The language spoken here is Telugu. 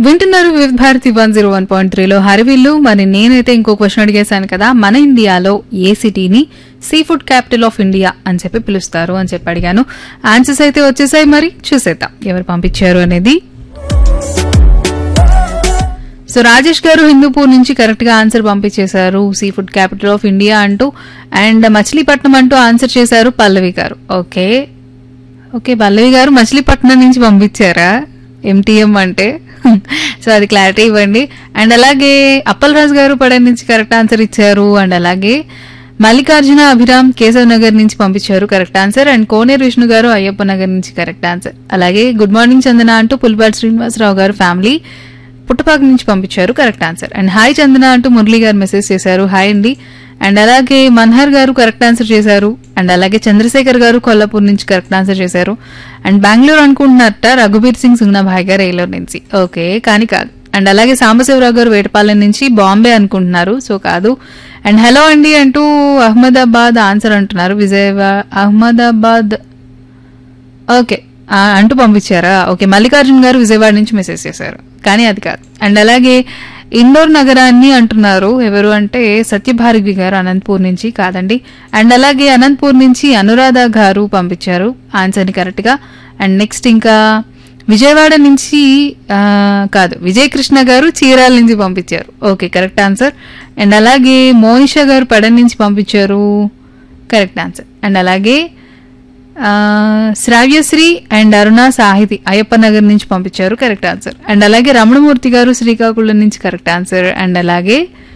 వింటున్నారు Vividha Bharati one zero one point త్రీలో హరివిల్లు మరి నేనైతే ఇంకో క్వశ్చన్ అడిగేశాను కదా మన ఇండియాలో ఏ సిటీని seafood capital of India అని చెప్పి పిలుస్తారు అని చెప్పి అడిగాను ఆన్సర్స్ అయితే వచ్చేసాయి మరి చూసేద్దాం ఎవరు పంపించారు అనేది సో రాజేష్ గారు హిందూపూర్ నుంచి కరెక్ట్ గా ఆన్సర్ పంపించేశారు seafood capital of India అంటూ అండ్ మచిలీపట్నం అంటూ ఆన్సర్ చేశారు పల్లవి గారు ఓకే ఓకే పల్లవి గారు మచిలీపట్నం నుంచి పంపించారా ఎంటీఎం అంటే సో అది క్లారిటీ ఇవ్వండి అండ్ అలాగే అప్పలరాజు గారు పడే నుంచి కరెక్ట్ ఆన్సర్ ఇచ్చారు అండ్ అలాగే మల్లికార్జున అభిరామ్ కేశవ్ నగర్ నుంచి పంపించారు correct answer and Koneru Vishnu garu Ayyappa Nagar నుంచి కరెక్ట్ ఆన్సర్ అలాగే గుడ్ మార్నింగ్ చందన అంటూ పులిపాటి శ్రీనివాసరావు గారు ఫ్యామిలీ పుట్టపాక నుంచి పంపించారు correct answer and hi Chandana అంటూ మురళి గారు మెసేజ్ చేశారు హాయ్ అండి అండ్ అలాగే మన్హర్ గారు కరెక్ట్ ఆన్సర్ చేశారు అండ్ అలాగే చంద్రశేఖర్ గారు కొల్లాపూర్ నుంచి కరెక్ట్ ఆన్సర్ చేశారు అండ్ బెంగళూరు అనుకుంటున్నారట రఘుబీర్ సింగ్ సింగ్నాభాయ్ గారు ఏలూరు నుంచి ఓకే కానీ కాదు అండ్ అలాగే సాంబశివరావు గారు వేటపాలెం నుంచి బాంబే అనుకుంటున్నారు సో కాదు అండ్ హలో అండి అంటూ అహ్మదాబాద్ ఆన్సర్ అంటున్నారు విజయవాడ అహ్మదాబాద్ ఓకే ఆ, అంటూ పంపించారా ఓకే మల్లికార్జున్ గారు విజయవాడ నుంచి మెసేజ్ చేశారు కానీ అది కాదు అండ్ అలాగే ఇండోర్ నగరాన్ని అంటున్నారు ఎవరు అంటే సత్యభారతి గారు అనంతపూర్ నుంచి కాదండి అండ్ అలాగే అనంతపూర్ నుంచి అనురాధ గారు పంపించారు ఆన్సర్ని కరెక్ట్గా అండ్ నెక్స్ట్ ఇంకా విజయవాడ నుంచి ఆ, కాదు విజయ్ కృష్ణ గారు చీరాల నుంచి పంపించారు ఓకే కరెక్ట్ ఆన్సర్ అండ్ అలాగే మోనిషా గారు పడన్ నుంచి పంపించారు కరెక్ట్ ఆన్సర్ అండ్ అలాగే ఆ, శ్రావ్యశ్రీ అండ్ అరుణ సాహితి అయ్యప్ప నగర్ నుంచి పంపించారు కరెక్ట్ ఆన్సర్ అండ్ అలాగే రమణమూర్తి గారు శ్రీకాకుళం నుంచి కరెక్ట్ ఆన్సర్ అండ్ అలాగే